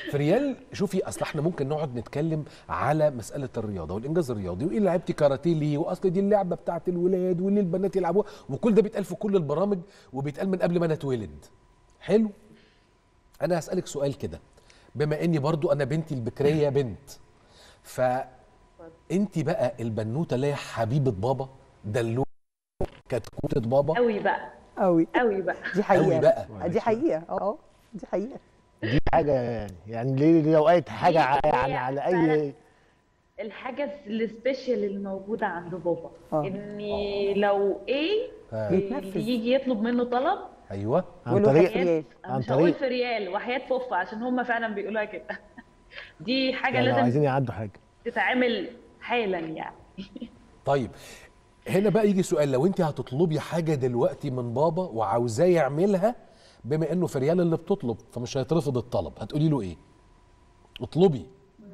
فريال شوفي اصل احنا ممكن نقعد نتكلم على مساله الرياضه والانجاز الرياضي وايه لعبتي كاراتيه ليه واصل دي اللعبه بتاعت الولاد واللي البنات يلعبوها وكل ده بيتقال في كل البرامج وبيتقال من قبل ما انا اتولد حلو انا هسالك سؤال كده بما اني برضو انا بنتي البكريه بنت ف انت بقى البنوته اللي هي حبيبه بابا دلوعه كتكوته بابا قوي بقى قوي قوي بقى دي حقيقه قوي بقى. دي حقيقه اه دي حقيقه دي حاجه يعني يعني ليه لو اي حاجه ع- يعني على اي الحاجه السبيشال اللي موجوده عند بابا آه. ان لو ايه آه. بيتنفذ. يجي يطلب منه طلب ايوه عن والواحد طريق في ريال. أنا عن مش هقول طريق في ريال وحياة فوفا عشان هم فعلا بيقولوها كده دي حاجه يعني لو لازم عايزين يعدوا حاجه تتعمل حالا يعني طيب هنا بقى يجي سؤال لو انت هتطلبي حاجه دلوقتي من بابا وعاوزاه يعملها بما انه في ريال اللي بتطلب فمش هيترفض الطلب هتقولي له ايه اطلبي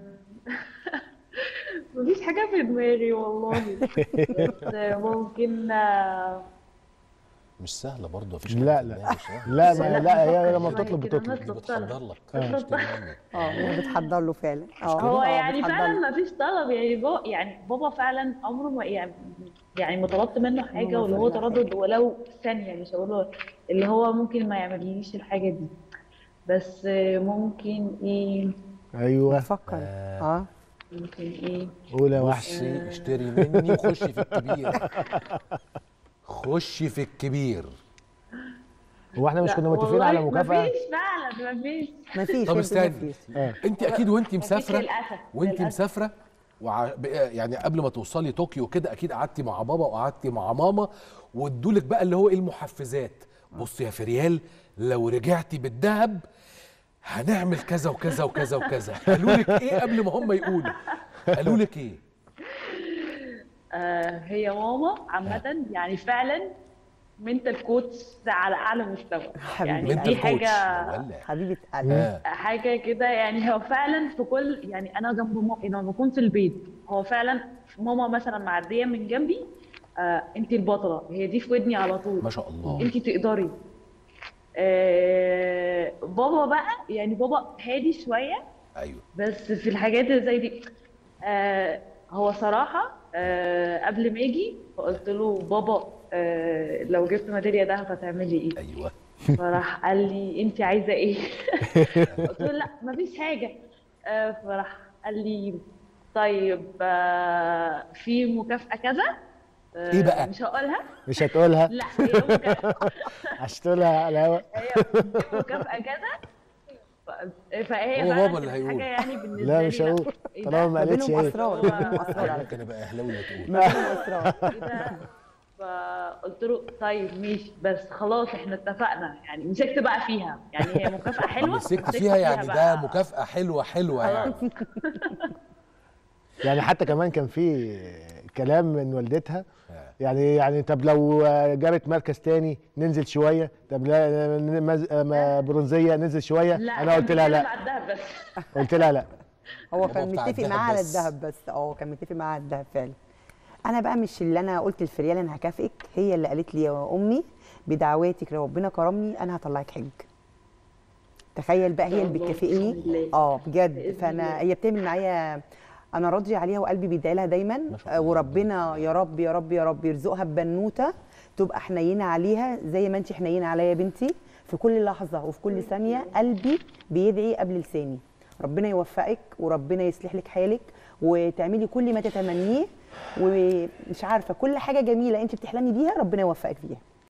مفيش حاجه في دماغي والله بس ممكن آه، مش سهله برضه مفيش لا حاجة في لا دماغي، مش سهلة. لا لا، ما لا هي نفكر لما شوية بتطلب كده، بتطلب نطلب بتحضر لك آه. اشتري مني. اه هي بتحضر له فعلا اه هو آه، يعني بتحضر فعلا له. ما فيش طلب يعني بابا يعني بابا فعلا عمره ما يعني يعني ما طلبت منه حاجه عمره واللي ما هو طلب تردد ولو ثانيه مش هقول له اللي هو ممكن ما يعمليش الحاجه دي بس ممكن ايه ايوه بتفكر اه ممكن ايه قول يا وحش بصي اشتري مني وخشي في الكبير خشي في الكبير هو احنا مش لا، كنا متفقين على والله مكافاه مفيش فعلا مفيش مفيش طب انت استني. مفيش. اه انت اكيد وانت مفيش مسافره للأسف، وانت للأسف. مسافره وع... ب- يعني قبل ما توصلي طوكيو كده اكيد قعدتي مع بابا وقعدتي مع ماما وادولك بقى اللي هو ايه المحفزات بصي يا فريال لو رجعتي بالذهب هنعمل كذا وكذا وكذا وكذا قالوا لك ايه قبل ما هم يقولوا قالوا لك ايه آه هي ماما عامه يعني فعلا منتال كوتش على اعلى مستوى حبيبي. يعني منتال دي كوتش حاجه ولا حبيبه قلبي آه. حاجه كده يعني هو فعلا في كل يعني انا جنب ماما لما بكون في البيت هو فعلا ماما مثلا معديه من جنبي آه انت البطله هي دي في ودني على طول ما شاء الله انت تقدري آه بابا بقى يعني بابا هادي شويه ايوه بس في الحاجات اللي زي دي آه هو صراحة آه قبل ما يجي فقلت له بابا آه لو جبت ميدالية دهب هتعملي ايه؟ ايوه فراح قال لي انت عايزة ايه؟ قلت له لا مفيش حاجة آه فراح قال لي طيب آه في مكافأة كذا آه إيه بقى؟ مش هقولها مش هتقولها لا هي مكافأة عشان تقولها على الهوا هي مكافأة كذا ف- فهي هو فعلا بابا اللي كانت هيقول. حاجة يعني بالنسبة لا لي مش هقول إيه طالما ده؟ ما ما قالتش بينهم ايه اسرار هو- بينهم اسرار على ممكن ابقى اهلاوي اللي تقول ما بينهم اسرار ايه ده فقلت له طيب ماشي بس خلاص احنا اتفقنا يعني مسكت بقى فيها يعني هي مكافأة حلوة مسكت فيها يعني ده بقى. مكافأة حلوة حلوة يعني يعني حتى كمان كان في كلام من والدتها آه. يعني يعني طب لو جابت مركز تاني ننزل شويه طب لا مز- ما برونزيه ننزل شويه لا انا قلت لها لا على الدهب بس قلت لها لا هو بابا كان بتاع متفق الدهب معاه على بس. الذهب بس اه كان متفق معاه على الذهب فعلا انا بقى مش اللي انا قلت لفريال انا هكافئك هي اللي قالت لي يا امي بدعواتك لو ربنا كرمني انا هطلعك حج تخيل بقى هي اللي الله، بتكافئني بإذن الله. اه بجد بإذن فانا الله. هي بتعمل معايا انا راضيه عليها وقلبي بيدعي لها دايما ما شاء آه، الله. وربنا يا رب يا رب يا رب يرزقها ببنوته تبقى حنينه عليها زي ما انت حنينه عليا يا بنتي في كل لحظه وفي كل ثانيه قلبي بيدعي قبل لساني ربنا يوفقك وربنا يصلح لك حالك وتعملي كل ما تتمنيه ومش عارفه كل حاجه جميله انت بتحلمي بيها ربنا يوفقك فيها